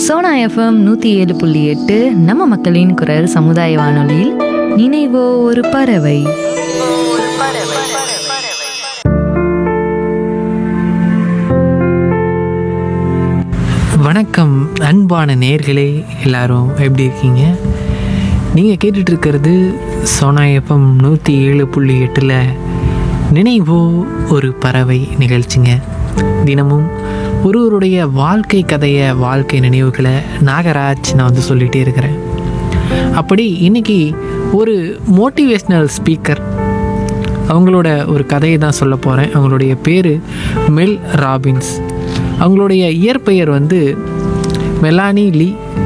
Sona FM நூற்றி ஏழு புள்ளி எட்டு நம்ம மக்களின் குரல் சமுதாய வானொலியில் நினைவோ ஒரு பறவை வணக்கம் அன்பான நேர்களே எல்லாரும் எப்படி இருக்கீங்க நீங்கள் கேட்டுட்டு இருக்கிறது சோனா எஃப்எம் நூற்றி ஏழு புள்ளி எட்டில் நினைவோ ஒரு பறவை நிகழ்ச்சிங்க தினமும் ஒருவருடைய வாழ்க்கை கதையை வாழ்க்கை நினைவுகளை நாகராஜ் நான் வந்து சொல்லிகிட்டே இருக்கிறேன் அப்படி இன்னைக்கு ஒரு மோட்டிவேஷ்னல் ஸ்பீக்கர் அவங்களோட ஒரு கதையை தான் சொல்ல போகிறேன் அவங்களுடைய பேர் மெல் ராபின்ஸ் அவங்களுடைய இயற்பெயர் வந்து மெலானி லீ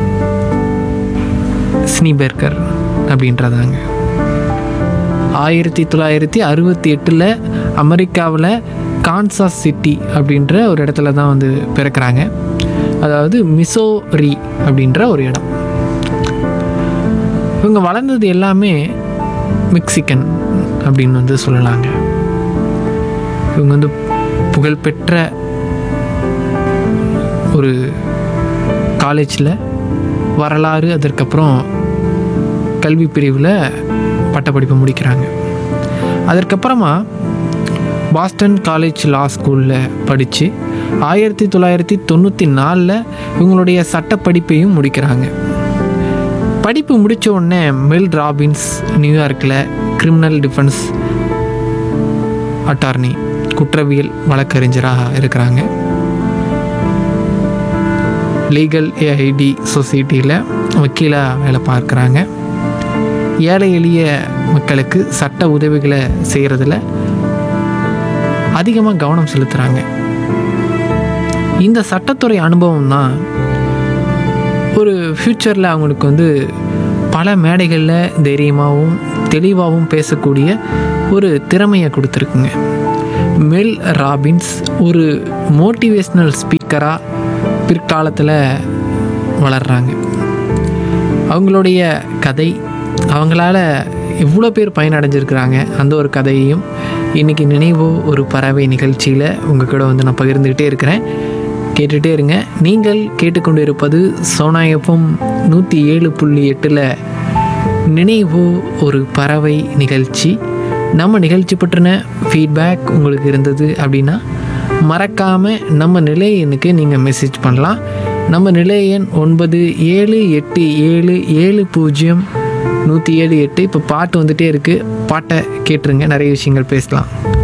ஸ்னீபெர்கர் அப்படின்றதாங்க ஆயிரத்தி தொள்ளாயிரத்தி அறுபத்தி எட்டில் அமெரிக்காவில் கான்சாஸ் சிட்டி அப்படின்ற ஒரு இடத்துல தான் வந்து பிறக்கிறாங்க அதாவது மிசோரி அப்படின்ற ஒரு இடம் இவங்க வளர்ந்தது எல்லாமே மெக்சிகன் அப்படின்னு வந்து சொல்லலாங்க இவங்க வந்து புகழ்பெற்ற ஒரு காலேஜில் வரலாறு அதற்கப்புறம் கல்வி பிரிவில் பட்டப்படிப்பு முடிக்கிறாங்க அதற்கப்புறமா பாஸ்டன் காலேஜ் லா ஸ்கூலில் படித்து ஆயிரத்தி தொள்ளாயிரத்தி தொண்ணூற்றி நாலில் இவங்களுடைய சட்டப்படிப்பையும் முடிக்கிறாங்க படிப்பு முடித்த உடனே மெல் ராபின்ஸ் நியூயார்க்கில் கிரிமினல் டிஃபென்ஸ் அட்டார்னி குற்றவியல் வழக்கறிஞராக இருக்கிறாங்க லீகல் ஏஐடி சொசைட்டியில் வக்கீலாக வேலை பார்க்குறாங்க ஏழை எளிய மக்களுக்கு சட்ட உதவிகளை செய்கிறதுல அதிகமாக கவனம் செலுத்துகிறாங்க இந்த சட்டத்துறை அனுபவம் தான் ஒரு ஃப்யூச்சரில் அவங்களுக்கு வந்து பல மேடைகளில் தைரியமாகவும் தெளிவாகவும் பேசக்கூடிய ஒரு திறமையை கொடுத்துருக்குங்க மெல் ராபின்ஸ் ஒரு மோட்டிவேஷ்னல் ஸ்பீக்கராக பிற்காலத்தில் வளர்கிறாங்க அவங்களுடைய கதை அவங்களால எவ்வளோ பேர் பயனடைஞ்சிருக்கிறாங்க அந்த ஒரு கதையையும் இன்றைக்கி நினைவோ ஒரு பறவை நிகழ்ச்சியில் உங்கள் கூட வந்து நான் பகிர்ந்துக்கிட்டே இருக்கிறேன் கேட்டுகிட்டே இருங்க நீங்கள் கேட்டுக்கொண்டு இருப்பது சோனா எஃப்எம் நூற்றி ஏழு புள்ளி எட்டில் நினைவோ ஒரு பறவை நிகழ்ச்சி நம்ம நிகழ்ச்சி பற்றின ஃபீட்பேக் உங்களுக்கு இருந்தது அப்படின்னா மறக்காமல் நம்ம நிலைய எண்ணுக்கு நீங்கள் மெசேஜ் பண்ணலாம் நம்ம நிலைய எண் ஒன்பது ஏழு எட்டு ஏழு ஏழு பூஜ்ஜியம் நூற்றி ஏழு எட்டு இப்போ பாட்டு வந்துகிட்டே இருக்குது பாட்டை கேட்டுருங்க நிறைய விஷயங்கள் பேசலாம்